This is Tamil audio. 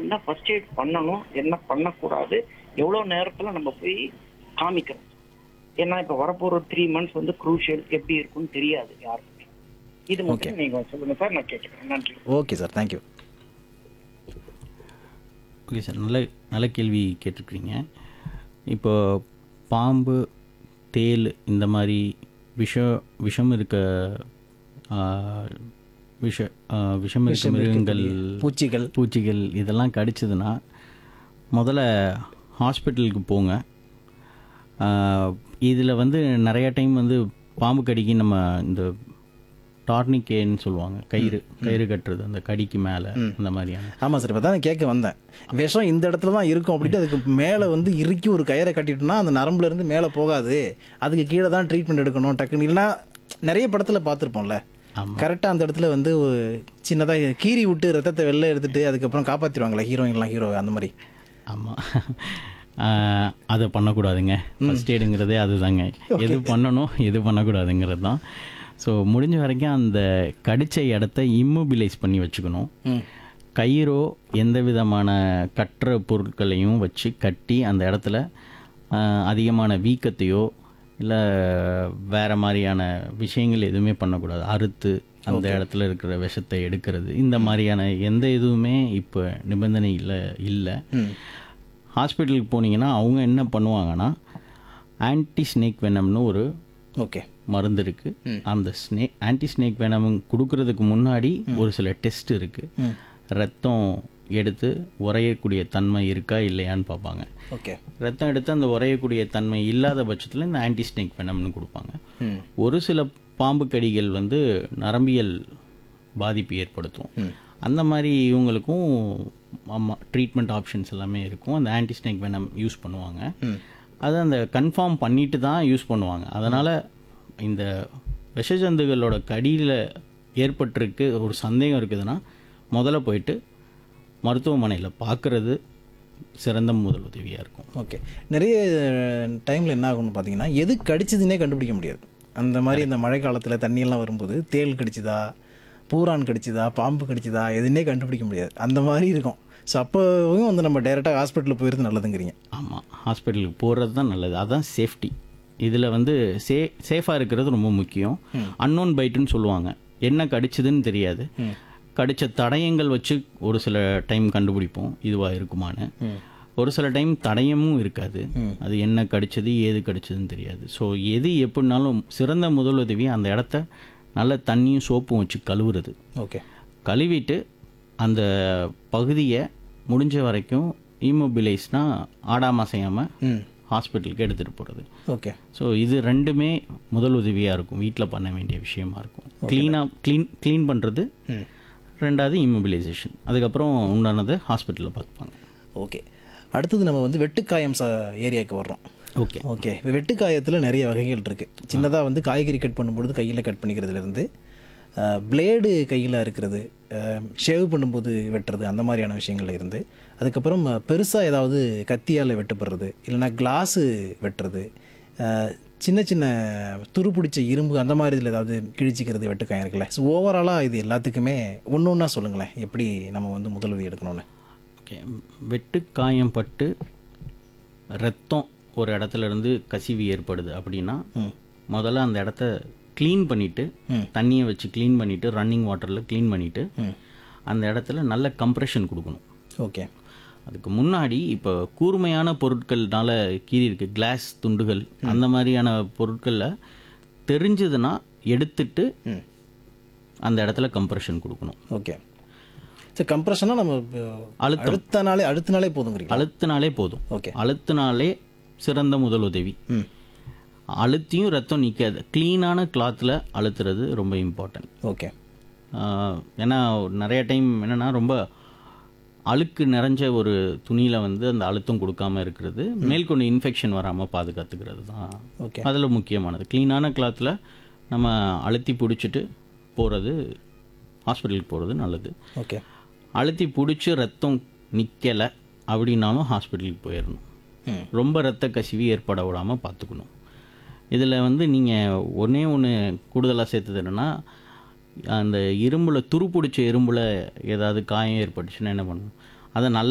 வந்தா ஃபர்ஸ்ட் எய்ட் பண்ணணும் என்ன பண்ணக்கூடாது எவ்வளவு நேரத்துல நம்ம போய் காமிக்கணும் ஏன்னா இப்ப வரப்போற த்ரீ மந்த்ஸ் வந்து குரூஷியல் எப்படி இருக்கும்னு தெரியாது யாருக்குமே இது மட்டும் நீங்க சொல்லுங்க சார் நான் கேட்கிறேன் நன்றி okay sir thank you okay sir நல்ல நல்ல கேள்வி கேட்டிருக்கிறீங்க இப்போ பாம்பு தேள் இந்த மாதிரி விஷ விஷம் இருக்க ஆ, விஷ ஆ, விஷம் இருக்க மிருகங்கள் பூச்சிகள் பூச்சிகள் இதெல்லாம் கடிச்சதுன்னா முதல்ல ஹாஸ்பிட்டலுக்கு போங்க இதில் வந்து நிறைய டைம் வந்து பாம்பு கடிக்கு நம்ம இந்த டார்னிகேன்னு சொல்லுவாங்க கயிறு கயிறு கட்டுறது அந்த கடிக்கு மேலே அந்த மாதிரியான ஆமாம் சார் இப்போ தான் நான் கேட்க வந்தேன் விஷம் இந்த இடத்துல தான் இருக்கும் அப்படின்ட்டு அதுக்கு மேலே வந்து இறுக்கி ஒரு கயிறை கட்டிட்டோம்னா அந்த நரம்புல இருந்து மேலே போகாது அதுக்கு கீழே தான் ட்ரீட்மெண்ட் எடுக்கணும் டக்குன்னு இல்லைன்னா நிறைய படத்தில் பார்த்துருப்போம்ல ஆமாம் கரெக்டாக அந்த இடத்துல வந்து சின்னதாக கீறி விட்டு ரத்தத்தை வெளில எடுத்துட்டு அதுக்கப்புறம் காப்பாற்றிடுவாங்களே ஹீரோயின்லாம் ஹீரோ அந்த மாதிரி ஆமாம் அதை பண்ணக்கூடாதுங்க ஃபஸ்ட் எய்டுங்கிறதே அதுதாங்க எது பண்ணணும் எது பண்ணக்கூடாதுங்கிறது தான் ஸோ முடிஞ்ச வரைக்கும் அந்த கடித்த இடத்த இம்மொபிலைஸ் பண்ணி வச்சுக்கணும் கயிறோ எந்த விதமான கட்டுற பொருட்களையும் வச்சு கட்டி அந்த இடத்துல ஆஹ், அதிகமான வீக்கத்தையோ இல்லை வேறு மாதிரியான விஷயங்கள் எதுவுமே பண்ணக்கூடாது அறுத்து அந்த இடத்துல இருக்கிற விஷத்தை எடுக்கிறது இந்த மாதிரியான எந்த இதுவுமே இப்போ நிபந்தனை இல்லை இல்லை ஹாஸ்பிட்டலுக்கு போனீங்கன்னா அவங்க என்ன பண்ணுவாங்கன்னா ஆன்டி ஸ்னேக் வெனம்னு ஒரு ஓகே மருந்து இருக்கு அந்த ஸ்னே ஆன்டி ஸ்னேக் வெனம் கொடுக்கறதுக்கு முன்னாடி ஒரு சில டெஸ்ட் இருக்கு ரத்தம் எடுத்து உறையக்கூடிய தன்மை இருக்கா இல்லையான்னு பார்ப்பாங்க ஓகே ரத்தம் எடுத்து அந்த உறையக்கூடிய தன்மை இல்லாத பட்சத்தில் இந்த ஆன்டி ஸ்னேக் வெனம்னு கொடுப்பாங்க ம் ஒரு சில பாம்பு கடிகள் வந்து நரம்பியல் பாதிப்பு ஏற்படுத்தும் அந்த மாதிரி இவங்களுக்கும் ஆமாம் ட்ரீட்மெண்ட் ஆப்ஷன்ஸ் எல்லாமே இருக்கும் அந்த ஆன்டிஸ்னேக் வெனம் யூஸ் பண்ணுவாங்க அது அந்த கன்ஃபார்ம் பண்ணிட்டு தான் யூஸ் பண்ணுவாங்க அதனால் இந்த விஷஜந்துகளோட கடியில் ஏற்பட்டிருக்கு ஒரு சந்தேகம் இருக்குதுன்னா முதல்ல போயிட்டு மருத்துவமனையில் பார்க்குறது சிறந்த முதல் உதவியாக இருக்கும் ஓகே நிறைய டைமில் என்ன ஆகும்னு பார்த்தீங்கன்னா எது கடிச்சதுன்னே கண்டுபிடிக்க முடியாது அந்த மாதிரி இந்த மழை காலத்தில் தண்ணியெல்லாம் வரும்போது தேள் கடிச்சுதா பூரான் கடிச்சுதா பாம்பு கடிச்சுதா எதுன்னே கண்டுபிடிக்க முடியாது அந்த மாதிரி இருக்கும் ஸோ அப்போவும் வந்து நம்ம டைரெக்டாக ஹாஸ்பிட்டலில் போயிருந்து நல்லதுங்கிறீங்க ஆமாம் ஹாஸ்பிட்டலுக்கு போகிறது தான் நல்லது அதுதான் சேஃப்டி இதில் வந்து சே சேஃபாக இருக்கிறது ரொம்ப முக்கியம் அன்னோன் பைட்டுன்னு சொல்லுவாங்க என்ன கடிச்சதுன்னு தெரியாது கடிச்ச தடயங்கள் வச்சு ஒரு சில டைம் கண்டுபிடிப்போம் இதுவாக இருக்குமான்னு ஒரு சில டைம் தடயமும் இருக்காது அது என்ன கடிச்சது ஏது கடிச்சதுன்னு தெரியாது ஸோ எது எப்படினாலும் சிறந்த முதலுதவி அந்த இடத்த நல்ல தண்ணியும் சோப்பும் வச்சு கழுவுறது ஓகே கழுவிட்டு அந்த பகுதியை முடிஞ்ச வரைக்கும் இம்மொபிலைஸ்னால் ஆடாம செய்யாமல் ம் ஹாஸ்பிட்டலுக்கு எடுத்துகிட்டு போகிறது ஓகே ஸோ இது ரெண்டுமே முதல் உதவியாக இருக்கும் வீட்டில் பண்ண வேண்டிய விஷயமா இருக்கும் க்ளீனாக க்ளீன் க்ளீன் பண்ணுறது ரெண்டாவது இம்மொபிலைசேஷன் அதுக்கப்புறம் உண்டானது ஹாஸ்பிட்டலில் பார்த்துப்பாங்க ஓகே அடுத்தது நம்ம வந்து வெட்டுக்காயம் ச ஏரியாவுக்கு வர்றோம் ஓகே ஓகே இப்போ வெட்டுக்காயத்தில் நிறைய வகைகள் இருக்குது சின்னதாக வந்து காய்கறி கட் பண்ணும்பொழுது கையில் கட் பண்ணிக்கிறதுலேருந்து பிளேடு கையில் இருக்கிறது ஷேவ் பண்ணும்போது வெட்டுறது அந்த மாதிரியான விஷயங்கள்ல இருந்து அதுக்கப்புறம் பெருசாக ஏதாவது கத்தியால் வெட்டுப்படுறது இல்லைன்னா கிளாஸு வெட்டுறது அஹ், சின்ன சின்ன துரு பிடிச்ச இரும்பு அந்த மாதிரி இதில் ஏதாவது கிழிச்சிக்கிறது வெட்டுக்காயம் இருக்குல்ல ஸோ ஓவராலாக இது எல்லாத்துக்குமே ஒன்று ஒன்றா சொல்லுங்களேன் எப்படி நம்ம வந்து முதலுதவி எடுக்கணும்னு ஓகே வெட்டு காயம் பட்டு ரத்தம் ஒரு இடத்துல இருந்து கசிவு ஏற்படுது அப்படின்னா முதல்ல அந்த இடத்த க்ளீன் பண்ணிவிட்டு தண்ணியை வச்சு க்ளீன் பண்ணிவிட்டு ரன்னிங் வாட்டரில் க்ளீன் பண்ணிவிட்டு அந்த இடத்துல நல்ல கம்ப்ரெஷன் கொடுக்கணும் ஓகே அதுக்கு முன்னாடி இப்போ கூர்மையான பொருட்கள்னால கீறி இருக்கு கிளாஸ் துண்டுகள் அந்த மாதிரியான பொருட்களில் தெரிஞ்சதுன்னா எடுத்துட்டு அந்த இடத்துல கம்ப்ரெஷன் கொடுக்கணும் ஓகே சரி கம்ப்ரெஷனாக நம்ம அழுத்தம். அழுத்தனாலே அழுத்தினாலே போதுங்கிறீங்க அழுத்தினாலே போதும் ஓகே அழுத்தினாலே சிறந்த முதலுதவி ம் அழுத்தியும் ரத்தம் நிற்காது க்ளீனான கிளாத்தில் அழுத்துறது ரொம்ப இம்பார்ட்டன்ட் ஓகே ஏன்னா நிறைய டைம் என்னென்னா ரொம்ப அழுக்கு நிறைஞ்ச ஒரு துணியில் வந்து அந்த அழுத்தம் கொடுக்காம இருக்கிறது மேற்கொண்டு இன்ஃபெக்ஷன் வராமல் பாதுகாத்துக்கிறது தான் ஓகே அதில் முக்கியமானது க்ளீனான கிளாத்தில் நம்ம அழுத்தி பிடிச்சிட்டு போகிறது ஹாஸ்பிட்டலுக்கு போகிறது நல்லது ஓகே அழுத்தி பிடிச்சி ரத்தம் நிற்கலை அப்படின்னாலும் ஹாஸ்பிட்டலுக்கு போயிடணும் ம் ரொம்ப ரத்த கசிவு ஏற்பட விடாமல் பார்த்துக்கணும் இதில் வந்து நீங்கள் ஒன்றே ஒன்று கூடுதலாக சேர்த்தது என்னென்னா அந்த இரும்பில் துருப்பிடிச்ச இரும்பில் ஏதாவது காயம் ஏற்பட்டுச்சுன்னா என்ன பண்ணணும் அதை நல்லா